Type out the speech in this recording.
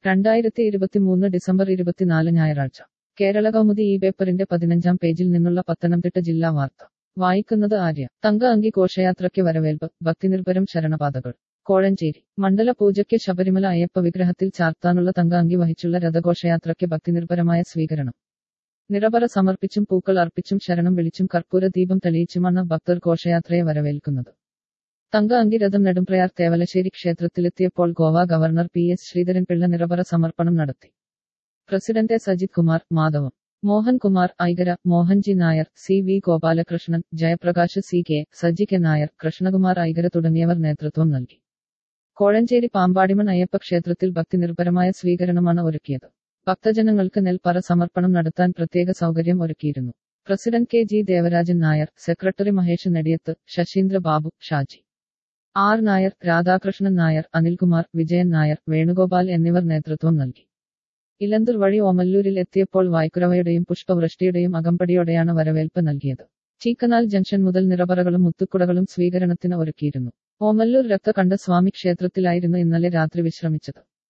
രണ്ടായിരത്തി ഇരുപത്തിമൂന്ന് ഡിസംബർ ഇരുപത്തിനാല് ഞായറാഴ്ച കേരള കൗമുദി ഈ പേപ്പറിന്റെ പതിനഞ്ചാം പേജിൽ നിന്നുള്ള പത്തനംതിട്ട ജില്ലാ വാർത്ത വായിക്കുന്നത് ആര്യ തങ്ക അങ്കി ഘോഷയാത്രയ്ക്ക് വരവേൽപ്പ് ഭക്തിനിർഭരം ശരണപാതകൾ കോഴഞ്ചേരി മണ്ഡല പൂജയ്ക്ക് ശബരിമല അയ്യപ്പ വിഗ്രഹത്തിൽ ചാർത്താനുള്ള തങ്ക അങ്കി വഹിച്ചുള്ള രഥഘോഷയാത്രയ്ക്ക് ഭക്തിനിർഭരമായ സ്വീകരണം നിറപറ സമർപ്പിച്ചും പൂക്കൾ അർപ്പിച്ചും ശരണം വിളിച്ചും കർപ്പൂര ദീപം തെളിയിച്ചുമാണ് ഭക്തർ ഘോഷയാത്രയെ വരവേൽക്കുന്നത് തങ്ക അങ്കി രഥം നെടുംപ്രയാർ തേവലശ്ശേരി ക്ഷേത്രത്തിലെത്തിയപ്പോൾ Goa governor P S Sreedharan Pillai നിറപറ സമർപ്പണം നടത്തി president Sajith Kumar Madhavam Mohankumar Aikara Mohanji Nair C V Gopalakrishnan Jayaprakash C K Saji K Nair Krishnakumar Aikara തുടങ്ങിയവർ നേതൃത്വം നൽകി കോഴഞ്ചേരി പാമ്പാടിമൺ അയ്യപ്പ ക്ഷേത്രത്തിൽ ഭക്തിനിർഭരമായ സ്വീകരണമാണ് ഒരുക്കിയത് ഭക്തജനങ്ങൾക്ക് നെൽപ്പറ സമർപ്പണം നടത്താൻ പ്രത്യേക സൗകര്യം ഒരുക്കിയിരുന്നു president K G Devarajan Nair secretary Mahesh Nediyath Saseendra Babu Shaji R Nair Radhakrishnan Nair Anilkumar Vijayan Nair Venugopal എന്നിവർ നേതൃത്വം നൽകി ഇലന്തൂർ വഴി ഓമല്ലൂരിൽ എത്തിയപ്പോൾ വായ്ക്കുറവയുടെയും പുഷ്പവൃഷ്ടിയുടെയും അകമ്പടിയോടെയാണ് വരവേൽപ്പ് നൽകിയത് ചീക്കനാൽ ജംഗ്ഷൻ മുതൽ നിറപറകളും മുത്തുക്കുടകളും സ്വീകരണത്തിന് ഒരുക്കിയിരുന്നു ഓമല്ലൂർ രക്തകണ്ഠ സ്വാമി ക്ഷേത്രത്തിലായിരുന്നു ഇന്നലെ രാത്രി വിശ്രമിച്ചത്